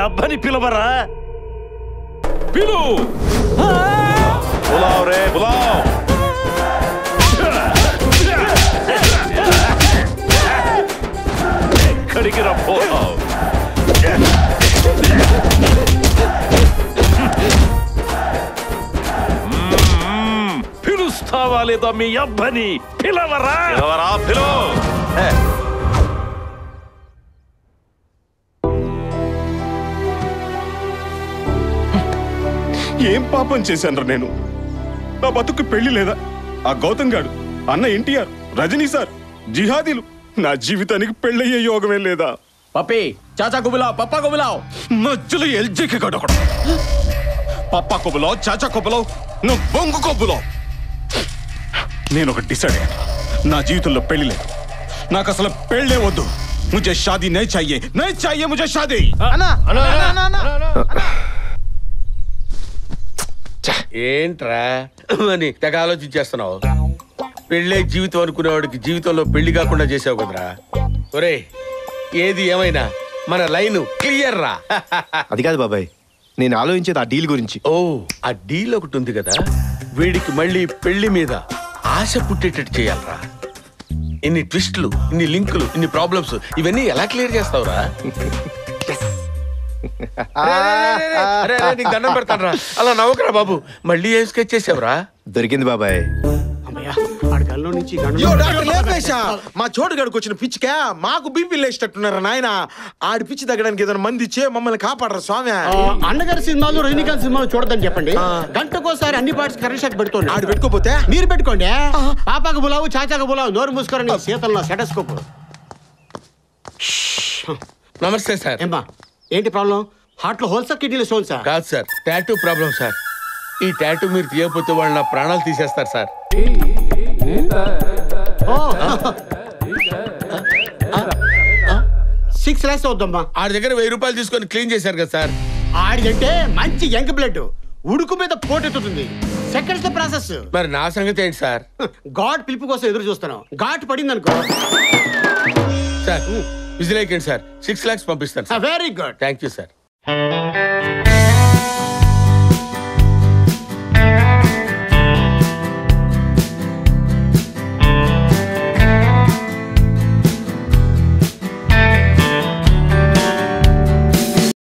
అబ్బని పిలవరా పిలు బులావ్ రే బులావ్ ఎక్కడికి రా పోతావ్ మ్మ్. పిలుస్తావా లేదా మీ అబ్బని పిలవరా పిలవరా పిలు ఏం పాపం చేశాను నేను నా బతుకు పెళ్లి లేదా ఆ గౌతమ్ గాడు అన్న ఎన్టీఆర్ రజనీ సార్ జిహాదీలు నా జీవితానికి పెళ్ళయ్యే యోగమే లేదా పప్పి చాచా కుబులావ్ పప్పా కుబులావ్ మధ్యలో ఎల్జీకి గడు ఒకడు పప్ప కొబ్బులో చాచా కొబ్బులో నువ్వు బొంగు కొబ్బులో నేను ఒక డిసైడ్ అయ్యాను నా జీవితంలో పెళ్లి లేదు నాకు అసలు పెళ్ళే వద్దు ముజే షాదీ నై చాయ్యే నై చాయ్యే ముజే షాదీ ఏంట్రా అని తెగ ఆలోచించేస్తున్నావు పెళ్ళే జీవితం అనుకునేవాడికి జీవితంలో పెళ్లి కాకుండా చేసావు కదరా ఒరే ఏది ఏమైనా మన లైన్ క్లియర్ రా అది కాదు బాబాయ్ నేను ఆలోచించేది ఆ డీల్ గురించి ఓ ఆ డీల్ ఒకటి ఉంది కదా వీడికి మళ్ళీ పెళ్లి మీద ఆశ పుట్టేటట్టు చేయాలరా ఇన్ని ట్విస్టులు ఇన్ని లింకులు ఇన్ని ప్రాబ్లమ్స్ ఇవన్నీ ఎలా క్లియర్ చేస్తావురా రే, రే, రే, రే, రే, రే, నీకు దండం పెడతాను అలా నవ్వకరా బాబు మళ్ళీ ఏం స్కెచ్ చేసావురా దొరికింది బాబాయ్ యో డాక్టర్ లేపేశా మా చోటు గడికి వచ్చిన పిచ్చికా మాకు బీపీ లేచేటట్టున్నారా నాయన ఆడి పిచ్చి తగ్గడానికి ఏదైనా మంది ఇచ్చే మమ్మల్ని కాపాడరా స్వామి అన్నగారి సినిమాలు రజనీకాంత్ సినిమాలు చూడదని చెప్పండి గంటకోసారి అన్ని పార్ట్స్ కరెంట్ షాక్ పెడుతుంది ఆడు పెట్టుకోపోతే మీరు పెట్టుకోండి పాపాకు బులావు చాచాకు బులావు నోరు మూసుకోరని శీతల్లో సెటస్కోప్ నమస్తే సార్ ఏమ్మా ఏంటి ప్రాబ్లం హార్ట్ లో హోల్సా కిడ్నీలో సోల్సా కాదు సార్ టాటూ ప్రాబ్లం సార్ ఈ టాటూ మీరు తీయకపోతే వాళ్ళు నా ప్రాణాలు తీసేస్తారు సార్ సిక్స్ లాక్స్ అవుద్దమ్మా ఆడి దగ్గర వెయ్యి రూపాయలు తీసుకొని క్లీన్ చేశారు కదా సార్ ఆడిదంటే మంచి యంగ్ బ్లడ్ ఉడుకు మీద పోటెత్తుతుంది సెకండ్స్ లో ప్రాసెస్ మరి నా సంగతి ఏంటి సార్ గాడ్ పిలుపు కోసం ఎదురు చూస్తున్నాం ఘాట్ పడింది అనుకో సార్ విజిలేకండి సార్ సిక్స్ లాక్స్ పంపిస్తాను sir very good thank you sir